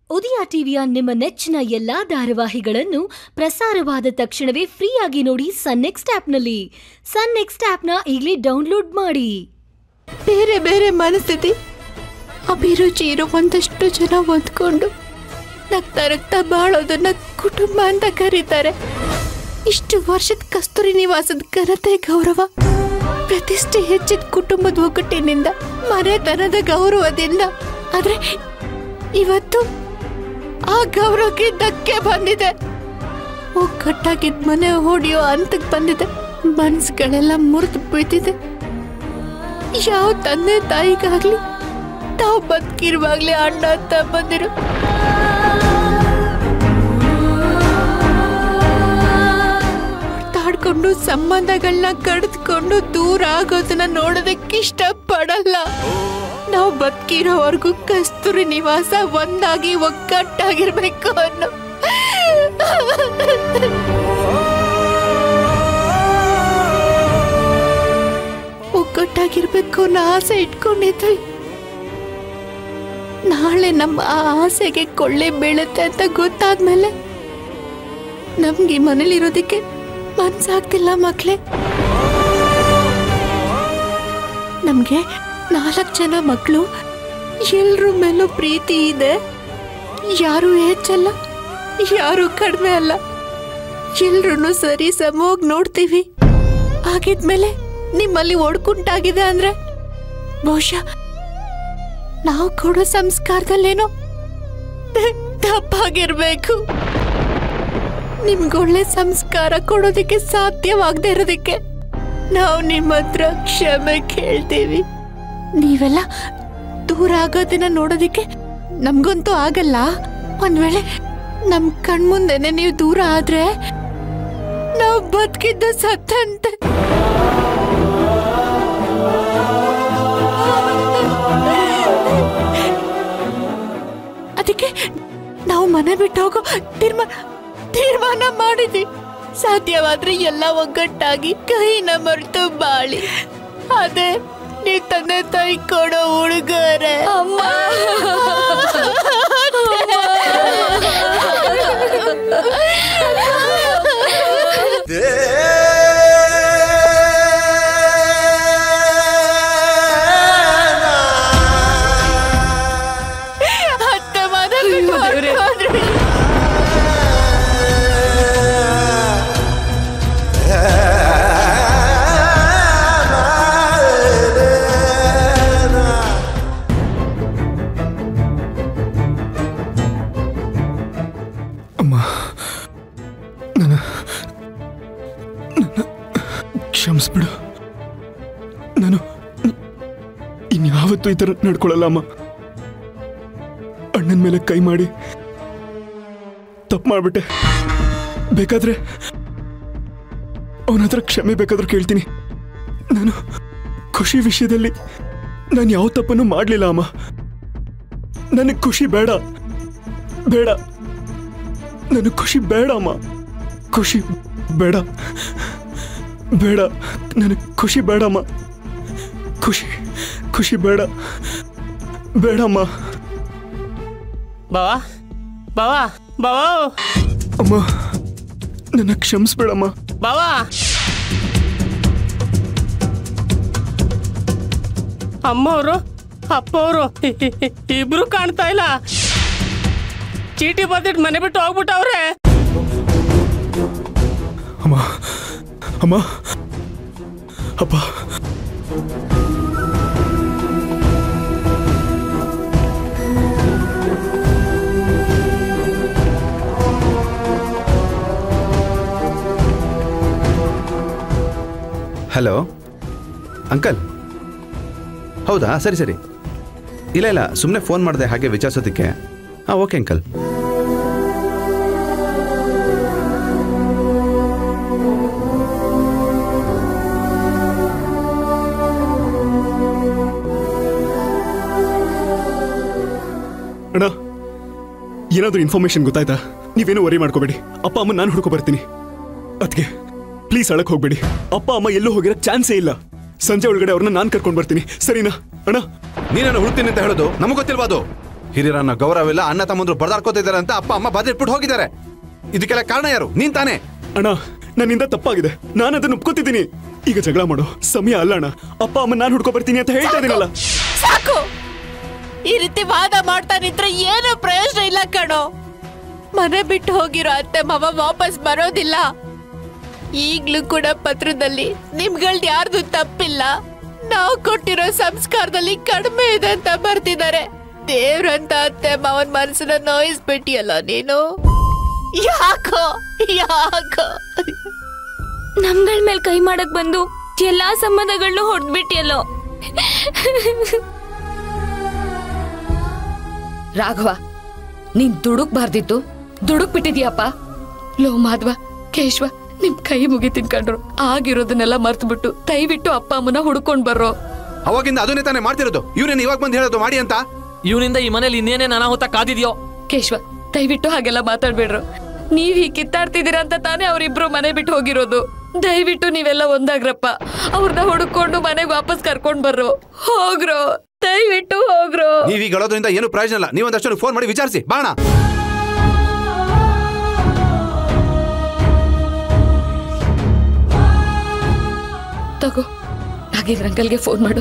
ಉದಯ ಟಿವಿಯ ನಿಮ್ಮ ನೆಚ್ಚಿನ ಎಲ್ಲಾ ಧಾರಾವಾಹಿಗಳನ್ನು ಪ್ರಸಾರವಾದ ತಕ್ಷಣವೇ ಫ್ರೀಯಾಗಿ ನೋಡಿ ಸನ್ ನೆಕ್ಸ್ಟ್ ಆಪ್ನಲ್ಲಿ ಸನ್ ನೆಕ್ಸ್ಟ್ ಆಪ್ನ ಈಗಲೇ ಡೌನ್ಲೋಡ್ ಮಾಡಿ ಬೇರೆ ಬೇರೆ ಮನಸ್ಥಿತಿ ಅಭಿರುಚಿ ಇರೋ ಒಂದಷ್ಟು ಜನ ಹೊಂದ್ಕೊಂಡು ನಗ್ತಾ ನಗ್ತಾ ಬಾಳೋದನ್ನ ಕುಟುಂಬ ಅಂತ ಕರೀತಾರೆ ಇಷ್ಟು ವರ್ಷದ ಕಸ್ತೂರಿ ನಿವಾಸದ ಘನತೆ ಗೌರವ ಪ್ರತಿಷ್ಠೆ ಹೆಚ್ಚಿದ ಕುಟುಂಬದ ಒಗ್ಗಟ್ಟಿನಿಂದ ಮನೆತನದ ಗೌರವದಿಂದ ಆದ್ರೆ ಇವತ್ತು ಆ ಗೌರವಕ್ಕೆ ಧಕ್ಕೆ ಬಂದಿದೆ ಒಗ್ಗಟ್ಟಾಗಿದ್ದ ಮನೆ ಹೊಡಿಯೋ ಹಂತಕ್ಕೆ ಬಂದಿದೆ ಮನ್ಸುಗಳೆಲ್ಲ ಮುರಿದು ಬೀಳ್ತಿದೆ ಯಾವ ತಂದೆ ತಾಯಿಗಾಗ್ಲಿ ತಾವು ಬದುಕಿರುವಾಗ್ಲೇ ಅಣ್ಣ ತಮ್ಮಂದಿರು ತಾಡ್ಕೊಂಡು ಸಂಬಂಧಗಳನ್ನ ಕಡಿದ್ಕೊಂಡು ದೂರ ಆಗೋದನ್ನ ನೋಡೋದಕ್ಕೆ ಇಷ್ಟಪಡಲ್ಲ ನಾವು ಬದುಕಿರೋವರೆಗೂ ಕಸ್ತೂರಿ ನಿವಾಸ ಒಂದಾಗಿ ಒಗ್ಗಟ್ಟಾಗಿರ್ಬೇಕು ಅನ್ನೋ ಒಗ್ಗಟ್ಟಾಗಿರ್ಬೇಕು ಅನ್ನೋ ಆಸೆ ಇಟ್ಕೊಂಡಿದ್ವಿ ನಾಳೆ ನಮ್ಮ ಆ ಆಸೆಗೆ ಕೊಳ್ಳೆ ಬೀಳುತ್ತೆ ಅಂತ ಗೊತ್ತಾದ್ಮೇಲೆ ನಮ್ಗೆ ಈ ಮನೇಲಿರೋದಕ್ಕೆ ಮನ್ಸಾಗ್ತಿಲ್ಲ ಮಕ್ಳೇ ನಮ್ಗೆ ನಾಲ್ಕು ಜನ ಮಕ್ಕಳು ಎಲ್ರ ಮೇಲೂ ಪ್ರೀತಿ ಇದೆ ಯಾರು ಹೆಚ್ಚಲ್ಲ ಯಾರು ಕಡಿಮೆ ಅಲ್ಲ ಎಲ್ರೂ ಸರಿ ಸಮವಾಗಿ ನೋಡ್ತೀವಿ ಆಗಿದ್ಮೇಲೆ ನಿಮ್ಮಲ್ಲಿ ಒಡ್ಕುಂಟಾಗಿದೆ ಅಂದ್ರೆ ಬಹುಶಃ ನಾವು ಕೊಡೋ ಸಂಸ್ಕಾರದಲ್ಲೇನೋ ತಪ್ಪಾಗಿರ್ಬೇಕು ನಿಮ್ಗೊಳ್ಳೆ ಸಂಸ್ಕಾರ ಕೊಡೋದಕ್ಕೆ ಸಾಧ್ಯವಾಗದೆ ಇರೋದಕ್ಕೆ ನಾವು ನಿಮ್ಮ ಹತ್ರ ಕ್ಷಮೆ ಕೇಳ್ತೀವಿ ನೀವೆಲ್ಲ ದೂರ ಆಗೋದನ್ನ ನೋಡೋದಕ್ಕೆ ನಮ್ಗಂತೂ ಆಗಲ್ಲ ಒಂದ್ ವೇಳೆ ನಮ್ ಕಣ್ಮುಂದೆನೆ ನೀವು ದೂರ ಆದ್ರೆ ನಾವು ಬದುಕಿದ್ದ ಸತ್ತಂತೆ ಅದಕ್ಕೆ ನಾವು ಮನೆ ಬಿಟ್ಟು ಹೋಗೋ ತೀರ್ಮಾನ ತೀರ್ಮಾನ ಮಾಡಿದ್ವಿ ಸಾಧ್ಯವಾದ್ರೆ ಎಲ್ಲ ಒಗ್ಗಟ್ಟಾಗಿ ಕೈನ ಮರೆತು ಬಾಳಿ ಅದೇ ನೀವ್ ತಂದೆ ತಾಯಿ ಕೊಡೋ ಹುಡುಗರೆ ಅತ್ತೆ ಮನೆ ಬಿಟ್ಟು ಹೊರ್ಟೋದ್ರಿ. ಅಮ್ಮ ನನ್ನ ನನ್ನ ಕ್ಷಮಿಸ್ಬಿಡು ನಾನು ಇನ್ಯಾವತ್ತೂ ಈ ಥರ ನಡ್ಕೊಳ್ಳಲ್ಲ ಅಮ್ಮ ಅಣ್ಣನ ಮೇಲೆ ಕೈ ಮಾಡಿ ತಪ್ಪು ಮಾಡ್ಬಿಟ್ಟೆ ಬೇಕಾದ್ರೆ ಅವನ ಹತ್ರ ಕ್ಷಮೆ ಬೇಕಾದ್ರೂ ಕೇಳ್ತೀನಿ ನಾನು ಖುಷಿ ವಿಷಯದಲ್ಲಿ ನಾನು ಯಾವ ತಪ್ಪನ್ನು ಮಾಡಲಿಲ್ಲ ಅಮ್ಮ ನನಗೆ ಖುಷಿ ಬೇಡ ಬೇಡ ನನಗೆ ಖುಷಿ ಬೇಡ ಅಮ್ಮ ಖುಷಿ ಬೇಡ ಬೇಡ ನನಗೆ ಖುಷಿ ಬೇಡಮ್ಮ ಖುಷಿ ಖುಷಿ ಬೇಡ ಬೇಡಮ್ಮ ಬಾವಾ ಬಾವಾ ಬಾವಾ ಅಮ್ಮ ನನ್ನ ಕ್ಷಮಿಸ್ಬೇಡಮ್ಮ ಬಾವಾ ಅಮ್ಮವರು ಅಪ್ಪವರು ಇಬ್ರು ಕಾಣ್ತಾ ಇಲ್ಲ ಚೀಟಿ ಬರ್ದಿಟ್ಟು ಮನೆ ಬಿಟ್ಟು ಹೋಗ್ಬಿಟ್ಟವ್ರೆ ಅಮ್ಮ ಅಮ್ಮ ಅಪ್ಪ ಹಲೋ ಅಂಕಲ್ ಹೌದಾ ಸರಿ ಸರಿ ಇಲ್ಲ ಇಲ್ಲ ಸುಮ್ಮನೆ ಫೋನ್ ಮಾಡಿದೆ ಹಾಗೆ ವಿಚಾರಿಸೋದಕ್ಕೆ ಹಾಂ ಓಕೆ ಅಂಕಲ್ ಅಣ್ಣ ಏನಾದರೂ ಇನ್ಫಾರ್ಮೇಶನ್ ಗೊತ್ತಾಯ್ತಾ ನೀವೇನು ವರಿ ಮಾಡ್ಕೋಬೇಡಿ ಅಪ್ಪ ಅಮ್ಮ ನಾನು ಹುಡ್ಕೊ ಬರ್ತೀನಿ ಅದಕ್ಕೆ ಪ್ಲೀಸ್ ಅಳಕ್ ಹೋಗ್ಬೇಡಿ ಅಪ್ಪ ಅಮ್ಮ ಎಲ್ಲೂ ಹೋಗಿರೋ ಚಾನ್ಸೇ ಇಲ್ಲ ಸಂಜೆ ಒಳಗಡೆ ಅವ್ರನ್ನ ನಾನು ಕರ್ಕೊಂಡು ಬರ್ತೀನಿ ಸರಿನಾ ಅಣ್ಣ ನೀನನ್ನು ಹುಡುಕ್ತೀನಿ ಅಂತ ಹೇಳೋದು ನಮಗೆ ಗೊತ್ತಿಲ್ವಾ ಅದು ಹಿರಿಯರನ್ನ ಗೌರವ ಇಲ್ಲ ಅಣ್ಣ ತಮ್ಮಂದ್ರು ಬಡ್ದಾಡ್ಕೋತಿದ್ದಾರೆ ಅಂತ ಅಪ್ಪ ಅಮ್ಮ ಬದಿಟ್ಬಿಟ್ಟು ಹೋಗಿದ್ದಾರೆ ಇದಕ್ಕೆಲ್ಲ ಕಾರಣ ಯಾರು ನೀನ್ ತಾನೇ ಅಣ್ಣ ನನ್ನಿಂದ ತಪ್ಪಾಗಿದೆ ನಾನು ಅದನ್ನ ಒಪ್ಕೋತಿದ್ದೀನಿ ಈಗ ಜಗಳ ಮಾಡೋ ಸಮಯ ಅಲ್ಲ ಅಣ್ಣ ಅಪ್ಪ ಅಮ್ಮ ನಾನು ಹುಡ್ಕೊ ಬರ್ತೀನಿ ಅಂತ ಹೇಳ್ತಾ ಇದೀನಲ್ಲ ಸಾಕು ಈ ರೀತಿ ವಾದ ಮಾಡ್ತಾ ನಿಂತ್ರೆ ಏನು ಪ್ರಯೋಜನ ಇಲ್ಲ ಕಣೋ ಮನೆ ಬಿಟ್ಟು ಹೋಗಿರೋ ಅತ್ತೆ ಮಾವ ವಾಪಸ್ ಬರೋದಿಲ್ಲ ಈಗ್ಲೂ ಕೂಡ ಪತ್ರದಲ್ಲಿ ನಿಮ್ಗಳ್ದು ಯಾರ್ದು ತಪ್ಪಿಲ್ಲ ನಾವು ಕೊಟ್ಟಿರೋ ಸಂಸ್ಕಾರದಲ್ಲಿ ಕಡಿಮೆ ಇದೆ ಅಂತ ಬರ್ತಿದ್ದಾರೆ ದೇವ್ರಂತ ಅತ್ತೆ ಮಾವನ್ ಮನಸ್ಸನ್ನ ನೋಯಿಸ್ಬಿಟ್ಟಿಯಲ್ಲ ನೀನು ಯಾಕೋ ಯಾಕೋ ನಮ್ಗಳ ಮೇಲೆ ಕೈ ಮಾಡಕ್ ಬಂದು ಎಲ್ಲಾ ಸಂಬಂಧಗಳನ್ನೂ ಹೊಡೆದ್ಬಿಟ್ಟಿಯಲ್ಲೋ ರಾಘವ ನೀನ್ ದುಡುಕ್ ಬಾರ್ದಿತ್ತು ದುಡುಕ್ ಬಿಟ್ಟಿದ್ಯಪ್ಪ ಲೋ ಮಾಧವ ಕೇಶವ ನಿಮ್ ಕೈ ಮುಗಿತೀನಿ ಕಣ್ರು ಆಗಿರೋದನ್ನೆಲ್ಲ ಮರ್ತ್ಬಿಟ್ಟು ದಯವಿಟ್ಟು ಅಪ್ಪ ಅಮ್ಮನ ಹುಡ್ಕೊಂಡ್ ಬರ್ರೋ ಅವಾಗಿಂದ ಅದನ್ನೇ ತಾನೇ ಮಾಡ್ತಿರೋದು ಇವ್ರೇನು ಇವಾಗ ಬಂದು ಹೇಳೋದು ಮಾಡಿ ಅಂತ ಇವನಿಂದ ಈ ಮನೇಲಿ ಇನ್ನೇನೇನು ಅನಾಹುತ ಕಾದಿದ್ಯೋ ಕೇಶವ ದಯವಿಟ್ಟು ಹಾಗೆಲ್ಲ ಮಾತಾಡ್ಬೇಡ್ರು ನೀವ್ ಹೀಗ್ ಕಿತ್ತಾಡ್ತಿದ್ದೀರಾ ಅಂತ ತಾನೇ ಅವ್ರಿಬ್ರು ಮನೆ ಬಿಟ್ಟು ಹೋಗಿರೋದು ದಯವಿಟ್ಟು ನೀವೆಲ್ಲ ಒಂದಾಗ್ರಪ್ಪ ಅವ್ರನ್ನ ಹುಡುಕೊಂಡು ಮನೆಗೆ ವಾಪಸ್ ಕರ್ಕೊಂಡ್ ಬರ್ರೋ ಹೋಗ್ರೋ ದಯವಿಟ್ಟು ಹೋಗ್ರೋ ನೀವ್ ಈಗ ಹೇಳೋದ್ರಿಂದ ಏನು ಪ್ರಯೋಜನ ಇಲ್ಲ ನೀವೊಂದಷ್ಟು ಫೋನ್ ಮಾಡಿ ವಿಚಾರಿಸಿ ಬಾಣ ತಗೋ ನಾಗೇಂದ್ರ ಅಂಕಲ್ಗೆ ಫೋನ್ ಮಾಡು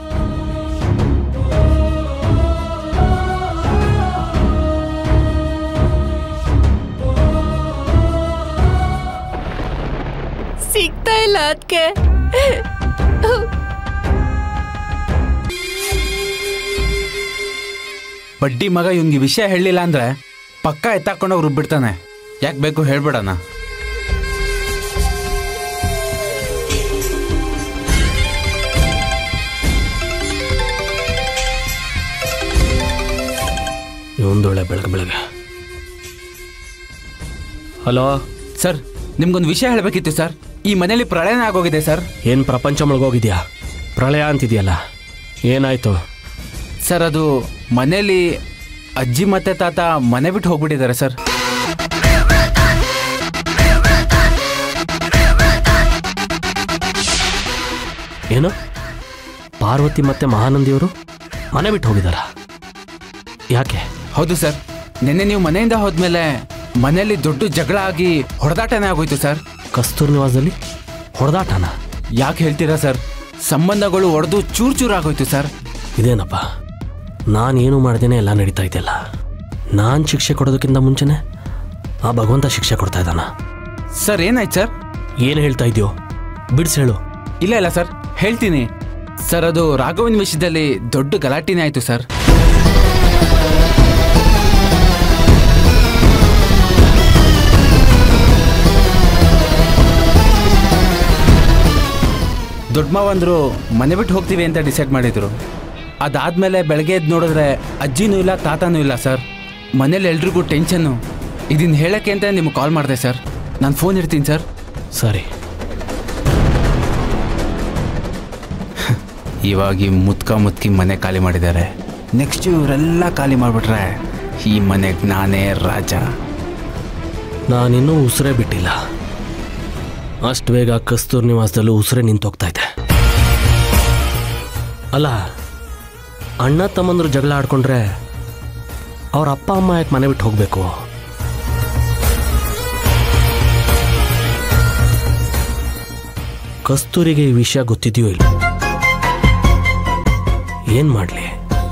ಸಿಗ್ತಾ ಇಲ್ಲ ಅದಕ್ಕೆ ಬಡ್ಡಿ ಮಗ ಇವ್ನಿಗೆ ವಿಷಯ ಹೇಳಿಲ್ಲ ಅಂದ್ರೆ ಪಕ್ಕ ಎತ್ತಾಕೊಂಡೋಗಿ ರುಬ್ಬಿಡ್ತಾನೆ ಯಾಕೆ ಬೇಕು ಹೇಳ್ಬೇಡಣ ಇವೊಂದೊಳ್ಳೆ ಬೆಳಗ್ಗೆ ಬೆಳಗ್ಗೆ ಹಲೋ ಸರ್ ನಿಮ್ಗೊಂದು ವಿಷಯ ಹೇಳಬೇಕಿತ್ತು ಸರ್ ಈ ಮನೇಲಿ ಪ್ರಳಯನ ಆಗೋಗಿದೆ ಸರ್ ಏನು ಪ್ರಪಂಚ ಮುಳುಗೋಗಿದ್ಯಾ ಪ್ರಳಯ ಅಂತಿದೆಯಲ್ಲ ಏನಾಯ್ತು ಸರ್ ಅದು ಮನೇಲಿ ಅಜ್ಜಿ ಮತ್ತೆ ತಾತ ಮನೆ ಬಿಟ್ಟು ಹೋಗ್ಬಿಟ್ಟಿದ್ದಾರೆ ಸರ್ ಏನು ಪಾರ್ವತಿ ಮತ್ತೆ ಮಹಾನಂದಿಯವರು ಮನೆ ಬಿಟ್ಟು ಹೋಗಿದಾರ ಯಾಕೆ ಹೌದು ಸರ್ ನಿನ್ನೆ ನೀವು ಮನೆಯಿಂದ ಹೋದ್ಮೇಲೆ ಮನೆಯಲ್ಲಿ ದೊಡ್ಡ ಜಗಳ ಆಗಿ ಹೊಡೆದಾಟನೇ ಆಗೋಯ್ತು ಸರ್ ಕಸ್ತೂರ್ ನಿವಾಸದಲ್ಲಿ ಹೊಡೆದಾಟನ ಯಾಕೆ ಹೇಳ್ತೀರಾ ಸರ್ ಸಂಬಂಧಗಳು ಒಡೆದು ಚೂರ್ ಚೂರ್ ಆಗೋಯ್ತು ಸರ್ ಇದೇನಪ್ಪ ನಾನೇನು ಮಾಡ್ದೇನೆ ಎಲ್ಲ ನಡೀತಾ ಇದೆಯಲ್ಲ ನಾನು ಶಿಕ್ಷೆ ಕೊಡೋದಕ್ಕಿಂತ ಮುಂಚೆನೆ ಆ ಭಗವಂತ ಶಿಕ್ಷೆ ಕೊಡ್ತಾ ಇದ್ದಾನ ಸರ್ ಏನಾಯ್ತು ಸರ್ ಏನು ಹೇಳ್ತಾ ಇದೆಯೋ ಬಿಡ್ಸ್ ಹೇಳು ಇಲ್ಲ ಇಲ್ಲ ಸರ್ ಹೇಳ್ತೀನಿ ಸರ್ ಅದು ರಾಘವನ್ ವಿಷಯದಲ್ಲಿ ದೊಡ್ಡ ಗಲಾಟೆನೇ ಆಯ್ತು ಸರ್ ದೊಡ್ಡ ಮಾವಂದ್ರು ಮನೆ ಬಿಟ್ಟು ಹೋಗ್ತೀವಿ ಅಂತ ಡಿಸೈಡ್ ಮಾಡಿದ್ರು ಅದಾದ್ಮೇಲೆ ಬೆಳಗ್ಗೆ ಎದ್ದು ನೋಡಿದ್ರೆ ಅಜ್ಜಿನೂ ಇಲ್ಲ ತಾತನೂ ಇಲ್ಲ ಸರ್ ಮನೇಲಿ ಎಲ್ರಿಗೂ ಟೆನ್ಷನ್ನು ಇದನ್ನ ಹೇಳಕ್ಕೆ ಅಂತ ನಿಮ್ಗೆ ಕಾಲ್ ಮಾಡಿದೆ ಸರ್ ನಾನು ಫೋನ್ ಇಡ್ತೀನಿ ಸರ್ ಸರಿ ಇವಾಗ ಈ ಮುತ್ಕ ಮುತ್ಕಿ ಮನೆ ಖಾಲಿ ಮಾಡಿದ್ದಾರೆ ನೆಕ್ಸ್ಟ್ ಇವರೆಲ್ಲ ಖಾಲಿ ಮಾಡಿಬಿಟ್ರೆ ಈ ಮನೆಗೆ ನಾನೇ ರಾಜ ನಾನಿನ್ನೂ ಉಸಿರೇ ಬಿಟ್ಟಿಲ್ಲ ಅಷ್ಟು ಬೇಗ ಕಸ್ತೂರ್ ನಿವಾಸದಲ್ಲೂ ಉಸಿರೇ ನಿಂತೋಗ್ತಾ ಇದೆ ಅಲ್ಲ ಅಣ್ಣ ತಮ್ಮಂದ್ರು ಜಗಳ ಆಡ್ಕೊಂಡ್ರೆ ಅವ್ರ ಅಪ್ಪ ಅಮ್ಮ ಯಾಕೆ ಮನೆ ಬಿಟ್ಟು ಹೋಗಬೇಕು ಕಸ್ತೂರಿಗೆ ಈ ವಿಷಯ ಗೊತ್ತಿದೆಯೋ ಇಲ್ಲ ಏನ್ ಮಾಡ್ಲಿ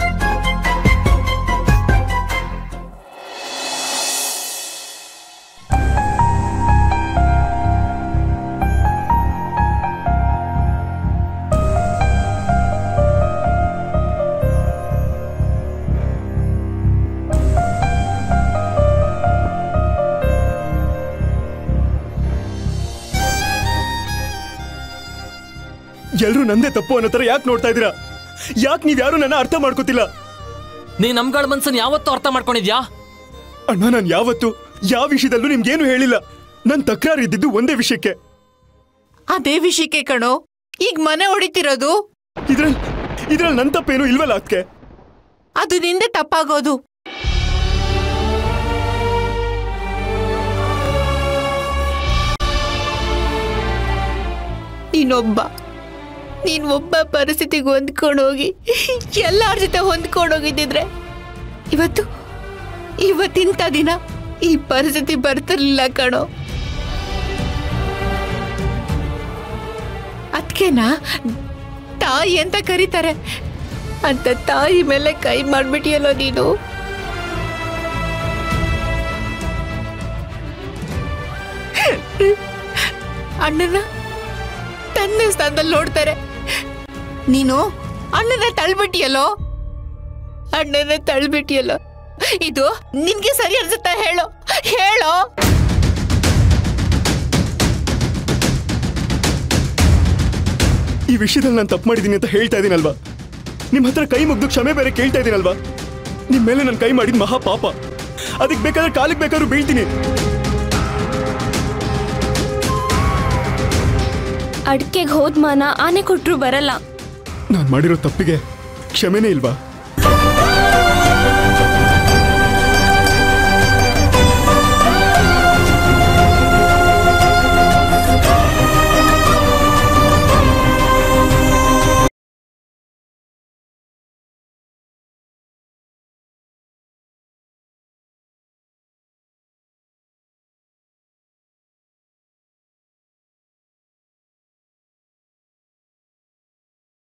ಎಲ್ರು ನಂದೇ ತಪ್ಪು ಅನ್ನೋ ತರ ಯಾಕೆ ನೋಡ್ತಾ ಇದ್ದೀರಾ ಯಾಕೆ ನೀವ್ ಯಾರು ನನ್ನ ಅರ್ಥ ಮಾಡ್ಕೋತಿಲ್ಲ ನೀ ನಮ್ಗಳ ಮನ್ಸನ್ ಯಾವತ್ತೂ ಅರ್ಥ ಮಾಡ್ಕೊಂಡಿದ್ಯಾ ಅಣ್ಣ ನಾನು ಯಾವತ್ತು ಯಾವ ವಿಷಯದಲ್ಲೂ ನಿಮ್ಗೇನು ಹೇಳಿಲ್ಲ ನನ್ ತಕರಾರು ಇದ್ದಿದ್ದು ಒಂದೇ ವಿಷಯಕ್ಕೆ ಅದೇ ವಿಷಯಕ್ಕೆ ಕಣೋ ಈಗ ಮನೆ ಹೊಡಿತಿರೋದು ಇದ್ರಲ್ಲಿ ಇದ್ರಲ್ಲಿ ನನ್ ತಪ್ಪೇನು ಇಲ್ವಲ್ಲ ಅದಕ್ಕೆ ಅದು ನಿಂದೆ ತಪ್ಪಾಗೋದು ನೀನೊಬ್ಬ ನೀನ್ ಒಬ್ಬ ಪರಿಸ್ಥಿತಿಗೆ ಹೊಂದ್ಕೊಂಡು ಹೋಗಿ ಎಲ್ಲಾರ ಜೊತೆ ಹೊಂದ್ಕೊಂಡು ಹೋಗಿದ್ದಿದ್ರೆ ಇವತ್ತು ಇವತ್ತಿಂಥ ದಿನ ಈ ಪರಿಸ್ಥಿತಿ ಬರ್ತಿರ್ಲಿಲ್ಲ ಕಣೋ ಅದಕ್ಕೆನಾ ತಾಯಿ ಅಂತ ಕರೀತಾರೆ ಅಂತ ತಾಯಿ ಮೇಲೆ ಕೈ ಮಾಡ್ಬಿಟ್ಟಿಯಲ್ಲೋ ನೀನು ಅಣ್ಣನ ತಂದೆ ಸ್ಥಾನದಲ್ಲಿ ನೋಡ್ತಾರೆ ನೀನು ಅಣ್ಣನ ತಳ್ಬಿಟ್ಟಿಯಲ್ಲೋ ಅಣ್ಣನ ತಳ್ಬಿಟ್ಟಿಯಲ್ಲೋ ಇದು ನಿನ್ಗೆ ಸರಿ ಅನ್ಸುತ್ತಾ ಹೇಳೋ ಹೇಳೋ ಈ ವಿಷಯದಲ್ಲಿ ನಾನು ತಪ್ಪು ಮಾಡಿದ್ದೀನಿ ಅಂತ ಹೇಳ್ತಾ ಇದ್ದೀನಲ್ವಾ ನಿಮ್ಮ ಹತ್ರ ಕೈ ಮುಗ್ದು ಕ್ಷಮೆ ಬೇರೆ ಕೇಳ್ತಾ ಇದ್ದೀನಲ್ವಾ ನಿಮ್ಮ ಮೇಲೆ ನಾನು ಕೈ ಮಾಡಿದ ಮಹಾ ಪಾಪ ಅದಕ್ಕೆ ಬೇಕಾದ್ರೆ ಕಾಲಿಗೆ ಬೇಕಾದ್ರೂ ಬೀಳ್ತೀನಿ ಅಡ್ಕೆಗೆ ಹೋದ್ ಮಾನ ಆನೆ ಕೊಟ್ರು ಬರಲ್ಲ ನಾನು ಮಾಡಿರೋ ತಪ್ಪಿಗೆ ಕ್ಷಮೆನೇ ಇಲ್ವಾ